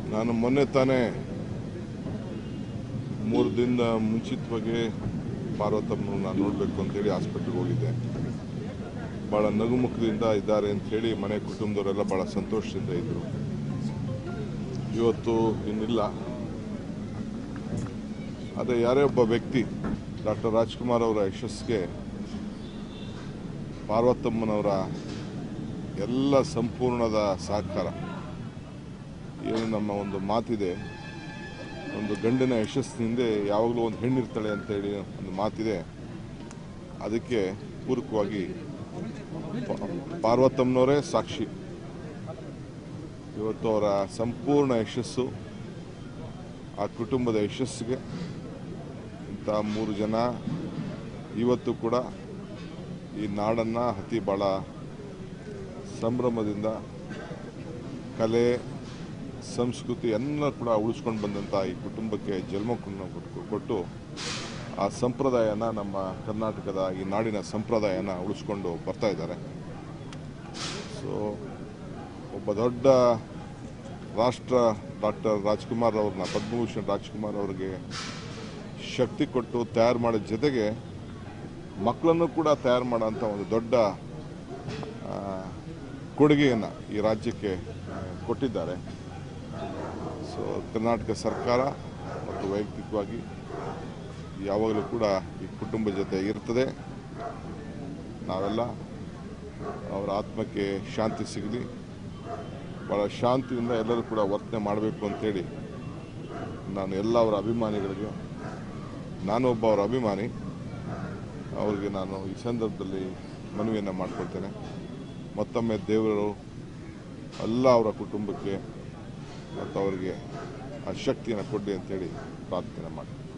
ನಾನು ಮೊನ್ನೆ ತಾನೇ ಮೂರು ದಿನದ ಮುಂಚಿತವಾಗಿ ಪಾರ್ವತಮ್ಮನ ನಾನು ನೋಡಬೇಕು ಅಂತೇಳಿ ಹಾಸ್ಪಿಟ್ಲಿಗೆ ಹೋಗಿದ್ದೆ ಭಾಳ ನಗುಮುಖದಿಂದ ಇದ್ದಾರೆ ಅಂಥೇಳಿ ಮನೆ ಕುಟುಂಬದವರೆಲ್ಲ ಭಾಳ ಸಂತೋಷದಿಂದ ಇದ್ದರು ಇವತ್ತು ಇನ್ನಿಲ್ಲ ಅದೇ ಯಾರೇ ಒಬ್ಬ ವ್ಯಕ್ತಿ ಡಾಕ್ಟರ್ ರಾಜ್ಕುಮಾರ್ ಅವರ ಯಶಸ್ಸಿಗೆ ಪಾರ್ವತಮ್ಮನವರ ಎಲ್ಲ ಸಂಪೂರ್ಣದ ಸಹಕಾರ ಏನು ನಮ್ಮ ಒಂದು ಮಾತಿದೆ ಒಂದು ಗಂಡಿನ ಯಶಸ್ಸಿನಿಂದ ಯಾವಾಗಲೂ ಒಂದು ಹೆಣ್ಣಿರ್ತಾಳೆ ಅಂತೇಳಿ ಒಂದು ಮಾತಿದೆ ಅದಕ್ಕೆ ಪೂರಕವಾಗಿ ಪ- ಪಾರ್ವತಮ್ಮನವರೇ ಸಾಕ್ಷಿ ಇವತ್ತು ಅವರ ಸಂಪೂರ್ಣ ಯಶಸ್ಸು ಆ ಕುಟುಂಬದ ಯಶಸ್ಸಿಗೆ ಇಂಥ ಮೂರು ಜನ ಇವತ್ತು ಕೂಡ ಈ ನಾಡನ್ನು ಅತಿ ಭಾಳ ಸಂಭ್ರಮದಿಂದ ಕಲೆ ಸಂಸ್ಕೃತಿ ಎಲ್ಲ ಕೂಡ ಉಳಿಸ್ಕೊಂಡು ಬಂದಂಥ ಈ ಕುಟುಂಬಕ್ಕೆ ಜನ್ಮವನ್ನು ಕೊಟ್ಟು- ಕೊಟ್ಟು ಆ ಸಂಪ್ರದಾಯನ ನಮ್ಮ ಕರ್ನಾಟಕದ ಈ ನಾಡಿನ ಸಂಪ್ರದಾಯನ ಉಳಿಸ್ಕೊಂಡು ಬರ್ತಾ ಇದ್ದಾರೆ ಸೊ ಒಬ್ಬ ದೊಡ್ಡ ರಾಷ್ಟ್ರ ಡಾಕ್ಟರ್ ರಾಜ್ಕುಮಾರ್ ಅವ್ರನ್ನ ಪದ್ಮಭೂಷಣ್ ರಾಜ್ಕುಮಾರ್ ಅವ್ರಿಗೆ ಶಕ್ತಿ ಕೊಟ್ಟು ತಯಾರು ಮಾಡಿದ ಜೊತೆಗೆ ಮಕ್ಕಳನ್ನು ಕೂಡ ತಯಾರು ಮಾಡೋಂಥ ಒಂದು ದೊಡ್ಡ ಆ, ಕೊಡುಗೆಯನ್ನು ಈ ರಾಜ್ಯಕ್ಕೆ ಆ, ಕೊಟ್ಟಿದ್ದಾರೆ ಸೊ ಕರ್ನಾಟಕ ಸರ್ಕಾರ ಮತ್ತು ವೈಯಕ್ತಿಕವಾಗಿ ಯಾವಾಗಲೂ ಕೂಡ ಈ ಕುಟುಂಬ ಜೊತೆ ಇರ್ತದೆ ನಾವೆಲ್ಲ ಅವರ ಆತ್ಮಕ್ಕೆ ಶಾಂತಿ ಸಿಗಲಿ ಭಾಳ ಶಾಂತಿಯಿಂದ ಎಲ್ಲರೂ ಕೂಡ ವರ್ತನೆ ಮಾಡಬೇಕು ಅಂತೇಳಿ ನಾನು ಎಲ್ಲ ಅವರ ಅಭಿಮಾನಿಗಳಿಗೆ ನಾನು ಒಬ್ಬ ಅವರ ಅಭಿಮಾನಿ ಅವರಿಗೆ ನಾನು ಈ ಸಂದರ್ಭದಲ್ಲಿ ಮನವಿಯನ್ನು ಮಾಡಿಕೊಳ್ತೇನೆ ಮತ್ತೊಮ್ಮೆ ದೇವರು ಎಲ್ಲ ಅವರ ಕುಟುಂಬಕ್ಕೆ ಮತ್ತು ಅವರಿಗೆ ಆ ಶಕ್ತಿಯನ್ನು ಕೊಡಲಿ ಅಂತೇಳಿ ಪ್ರಾರ್ಥನೆ ಮಾಡಿ